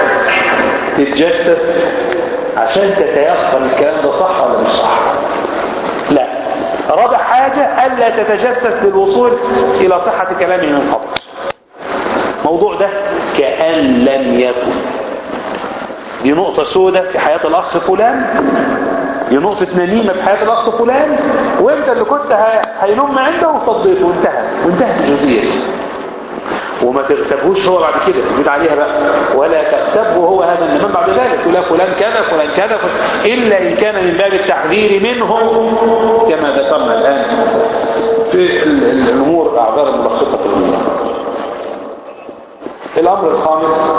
تتجسس عشان تتيقن الكلام ده صح ولا مش صح لا رابع حاجة ألا تتجسس للوصول إلى صحة كلامه من قبل الموضوع ده كأن لم يكن دي نقطة سودة في حياة الأخ فلان دي نقطة نميمة في حياة الأخ فلان وانت اللي كنت هينم عنده وصديته وانتهى وانتهت الجزيرة وما تغتبوش هو بعد كده زيد عليها بقى ولا تغتبه هو هذا النمام بعد ذلك تقول فلان كذا فلان كذا فلان إلا إن كان من باب التحذير منه كما ذكرنا الآن في الأمور الأعذار الملخصة في الأمور الأمر الخامس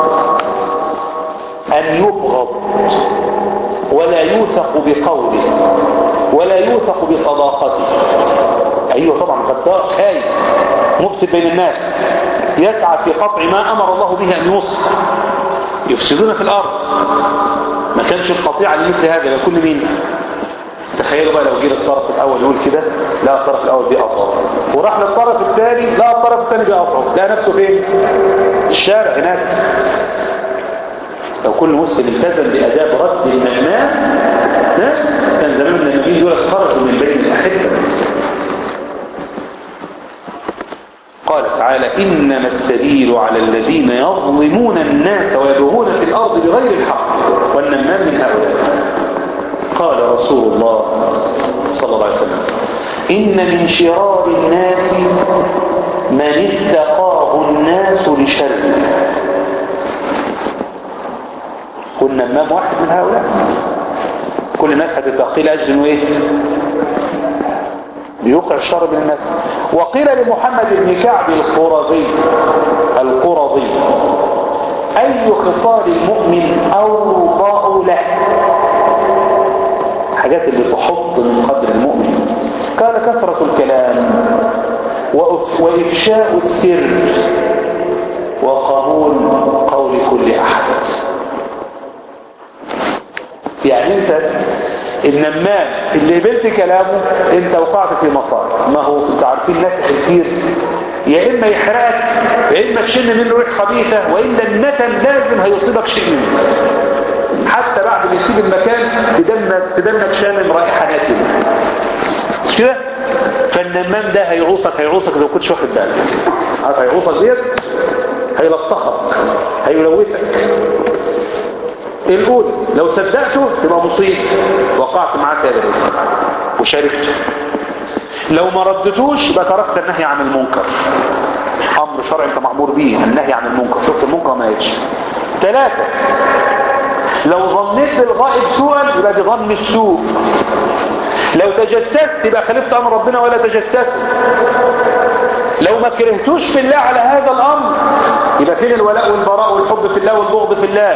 أن يبغض ولا يوثق بقوله ولا يوثق بصداقته أيوة طبعا غدار خايف مفسد بين الناس يسعى في قطع ما أمر الله به أن يوصف يفسدون في الأرض ما كانش القطيع لمثل هذا لكل مين تخيلوا بقى لو جه الطرف الأول يقول كده لا الطرف الأول بيقطعه وراح للطرف الثاني لا الطرف الثاني بيقطعه لا نفسه فين الشارع هناك لو كل مسلم التزم بأداب رد المنام كان زمان النبيين دول خرجوا من بين الأحبة قال تعالى إنما السبيل على الذين يظلمون الناس ويبغون في الأرض بغير الحق والنمام من هؤلاء قال رسول الله صلى الله عليه وسلم إن من شرار الناس من اتقاه الناس لشره والنمام واحد من هؤلاء كل الناس هتتقي لأجل انه ايه بيوقع الشر من الناس وقيل لمحمد بن كعب القرظي القرظي أي خصال المؤمن أوضاء له حاجات اللي تحط من قدر المؤمن قال كثرة الكلام وإفشاء السر وقبول قول كل أحد يعني انت النمام اللي قبلت كلامه انت وقعت في مصائب ما هو انتوا عارفين نفخ كتير يا اما يحرقك يا اما تشم منه ريح خبيثه والا النتن لازم هيصيبك شيء منه حتى بعد ما يسيب المكان تدمك تدمك شامم رائحه ناتنه مش كده فالنمام ده هيعوصك هيعوصك اذا ما كنتش واخد بالك عارف هيعوصك ديت هيلطخك هيلوثك الأولى لو صدقته تبقى مصيب وقعت معاه كذا وشاركته لو ما ردتوش يبقى تركت النهي عن المنكر أمر شرعي أنت مأمور به النهي عن المنكر شفت المنكر ما يتش ثلاثة لو ظنيت بالغائب سوءا يبقى دي ظن السوء لو تجسست يبقى خالفت أمر ربنا ولا تجسسوا لو ما كرهتوش في الله على هذا الأمر يبقى فين الولاء والبراء والحب في الله والبغض في الله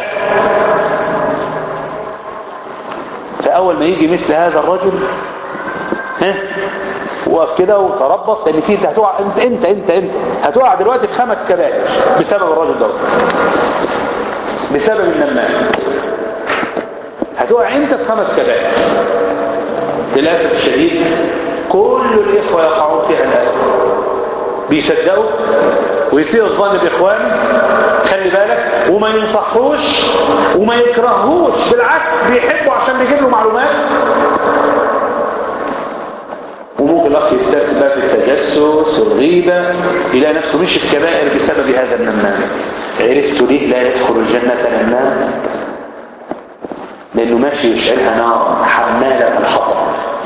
فأول ما يجي مثل هذا الرجل ها وقف كده وتربص لان في انت هتقع انت انت انت انت هتقع دلوقتي في خمس كبائر بسبب الرجل ده بسبب النمام هتقع انت في خمس كبائر للاسف الشديد كل الاخوه يقعون فيها الان بيصدقوا ويسيء الظن باخوانه خلي بالك وما ينصحوش وما يكرهوش بالعكس بيحبوا عشان يجيب له معلومات وممكن الاخ يسترسل بقى بالتجسس والغيبه يلاقي نفسه مش في كبائر بسبب هذا النمام عرفت ليه لا يدخل الجنه نمام لانه ماشي يشعلها نارا حمالة الحطب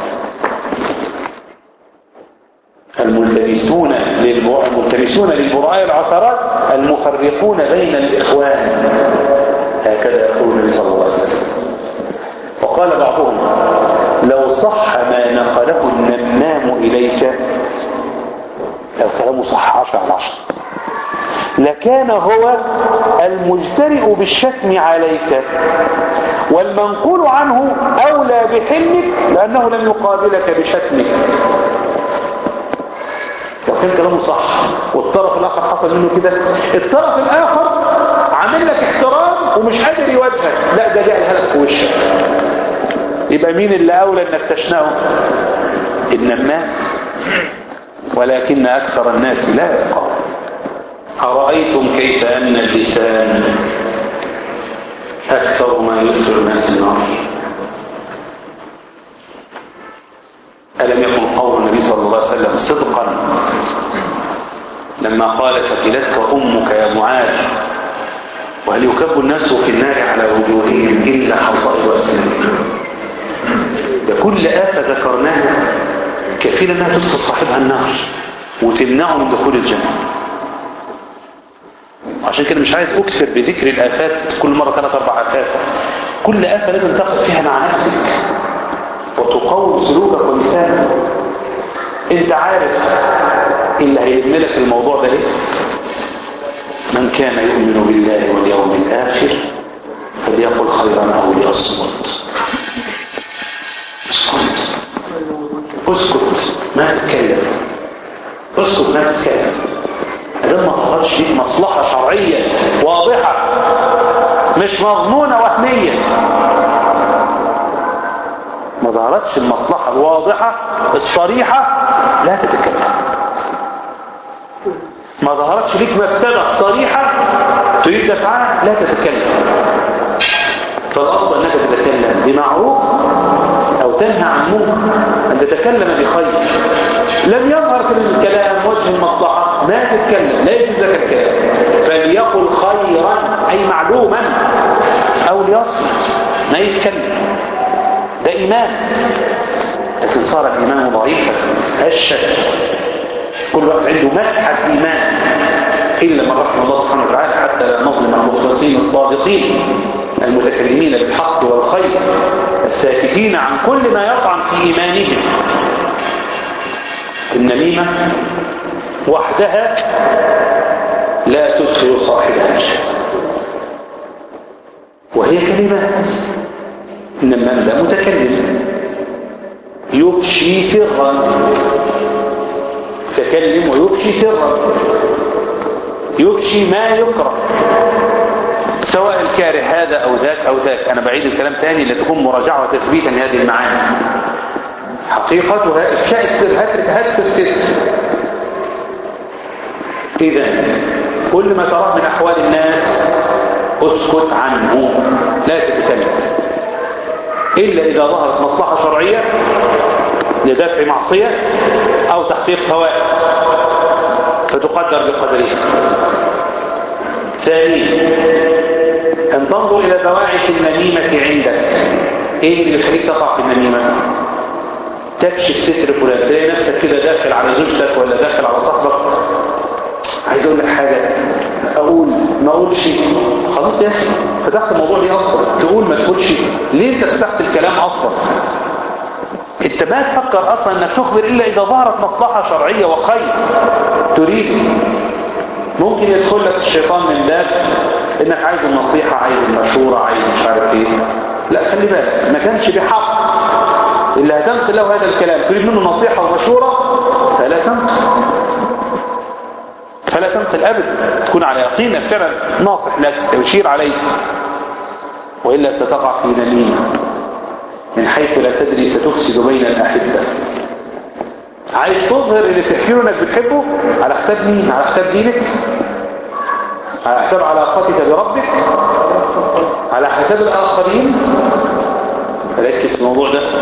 الملتمسون للبراء الملتمسون للبراء العثرات المفرقون بين الاخوان هكذا يقول النبي صلى الله عليه وسلم وقال بعضهم لو صح ما نقله النمام اليك لو كلامه صح عشر على عشر لكان هو المجترئ بالشتم عليك والمنقول عنه أولى بحلمك لأنه لم يقابلك بشتمك لو كان كلامه صح والطرف الآخر حصل منه كده الطرف الآخر عامل لك احترام ومش قادر يواجهك لا ده جاء لك في وشك يبقى مين اللي أولى انك تشنعه النمام ولكن أكثر الناس لا يفقهون أرأيتم كيف أن اللسان أكثر ما يدخل الناس النار ألم يكن قول النبي صلى الله عليه وسلم صدقا لما قال ثقلتك أمك يا معاذ وهل يكب الناس في النار على وجوههم إلا حصائد ألسنتهم ده كل آفة ذكرناها كفيلة أنها تدخل صاحبها النار وتمنعه من دخول الجنة عشان كده مش عايز أكثر بذكر الآفات كل مرة ثلاث أربع آفات كل آفة لازم تقف فيها مع نفسك وتقوم سلوكك ولسانك انت عارف اللي هيبني لك الموضوع ده ايه من كان يؤمن بالله واليوم الآخر فليقل خيرا أو ليصمت اسكت اسكت ما تتكلم اسكت ما تتكلم ده ما ظهرش فيك مصلحة شرعية واضحة مش مضمونة وهمية ما ظهرتش المصلحة الواضحة الصريحة لا تتكلم ما ظهرتش ليك مفسدة صريحة تريد دفعها لا تتكلم فالأصل أنك تتكلم بمعروف أو تنهى عن منكر أن تتكلم بخير لم يظهر في الكلام وجه المصلحة ما تتكلم لا يجوز لك الكلام فليقل خيرا أي معلوما أو ليصمت ما يتكلم ده إيمان لكن صار الإيمان ضعيفا هشا كل واحد عنده مسحة إيمان إلا من رحم الله سبحانه وتعالى حتى لا نظلم المخلصين الصادقين المتكلمين بالحق والخير الساكتين عن كل ما يطعن في إيمانهم النميمة وحدها لا تدخل صاحبها وهي كلمات إنما ده متكلم يفشي سرا تكلم ويفشي سرا يفشي ما يكره سواء الكاره هذا أو ذاك أو ذاك أنا بعيد الكلام تاني لتكون مراجعة وتثبيتا لهذه المعاني حقيقتها إفشاء السر هترك هتك الستر إذا كل ما تراه من أحوال الناس اسكت عنه لا تتكلم إلا إذا ظهرت مصلحة شرعية لدفع معصية أو تحقيق فوائد فتقدر بقدرها ثانيا أن تنظر إلى بواعث النميمة عندك إيه اللي يخليك تقع في النميمة تكشف ستر فلان تلاقي نفسك كده داخل على زوجتك ولا داخل على صاحبك عايز اقول لك حاجة اقول ما اقولش خلاص يا اخي فتحت الموضوع ليه اصلا تقول ما تقولش ليه انت فتحت الكلام اصلا انت ما تفكر اصلا انك تخبر الا اذا ظهرت مصلحة شرعية وخير تريد ممكن يدخل لك الشيطان من باب انك عايز النصيحة عايز المشورة عايز مش عارف ايه لا خلي بالك ما كانش بحق اللي هتنقل له هذا الكلام تريد منه نصيحة ومشورة فلا تنقل فلا تنقل أبدا تكون على يقين انك فعلا ناصح لك سيشير عليك وإلا ستقع في نميمة من حيث لا تدري ستفسد بين الأحبة عايز تظهر اللي تحكي له انك بتحبه على حساب مين على حساب دينك على حساب علاقتك بربك على حساب الآخرين ركز في الموضوع ده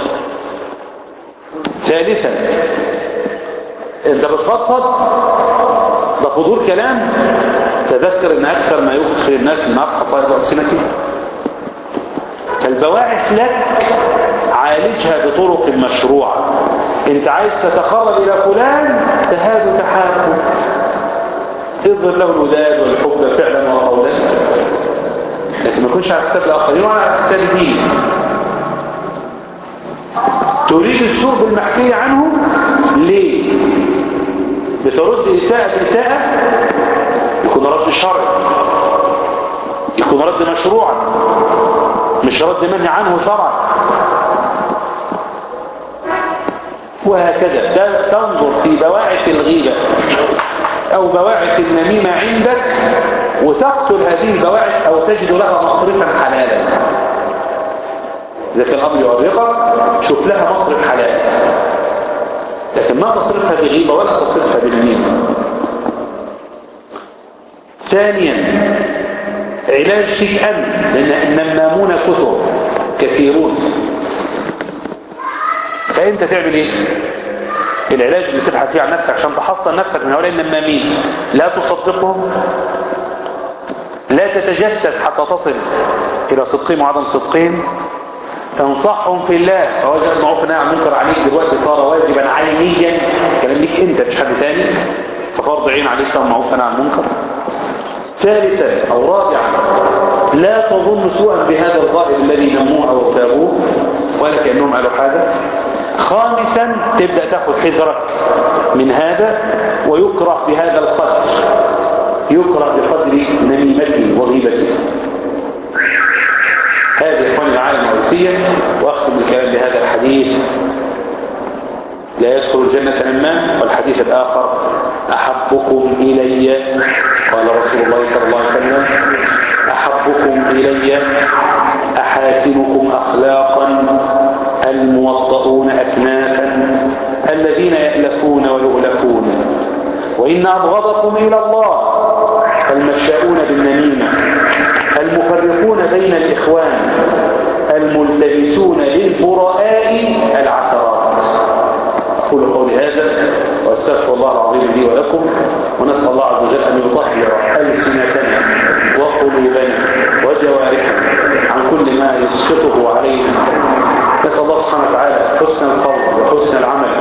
ثالثا انت بتفضفض ده فضول كلام تذكر ان اكثر ما يدخل الناس النار حصائد ألسنتهم فالبواعث لك عالجها بطرق مشروعة انت عايز تتقرب الى فلان تهاد تحابه اظهر له الوداد والحب فعلا وقولا لكن ما يكونش على حساب الاخرين ولا على حساب دين تريد السوء بالمحكي عنه ليه بترد إساءة بإساءة يكون رد شرعي يكون رد مشروعا مش رد منهي عنه شرعا وهكذا تنظر في بواعث الغيبة أو بواعث النميمة عندك وتقتل هذه البواعث أو تجد لها مصرفا حلالا إذا كان الأمر يؤرقك شوف لها مصرف حلال لكن ما تصرفها بغيبة ولا تصرفها بنميمة ثانيا علاج فيك أمن لأن النمامون كثر كثيرون فأنت تعمل إيه العلاج اللي تبحث فيه عن نفسك عشان تحصن نفسك من هؤلاء النمامين لا تصدقهم لا تتجسس حتى تصل إلى صدقهم وعدم صدقهم تنصحهم في الله فوجد المعروف نهي عن المنكر عليك دلوقتي صار واجبا عينيا كلام ليك انت مش حد تاني ففرض عين عليك تنهى المعروف نهي عن المنكر ثالثا او رابعا لا تظن سوءا بهذا الغائب الذي نموه او اغتابوه ولا كانهم قالوا حاجه خامسا تبدا تاخذ حذرك من هذا ويكره بهذا القدر يكره بقدر نميمته وغيبته هذه إخواني العالم الرئيسية وأختم الكلام بهذا الحديث لا يدخل الجنة نمام والحديث الآخر أحبكم إلي قال رسول الله صلى الله عليه وسلم أحبكم إلي أحاسنكم أخلاقا الموطؤون أكنافا الذين يألفون ويؤلفون وإن أبغضكم إلى الله المشاؤون بالنميمة المفرقون بين الإخوان الملتبسون للبراء العثرات أقول قولي هذا وأستغفر الله العظيم لي ولكم ونسأل الله عز وجل أن يطهر ألسنتنا وقلوبنا وجوارحنا عن كل ما يسقطه علينا نسأل الله سبحانه وتعالى حسن القول وحسن العمل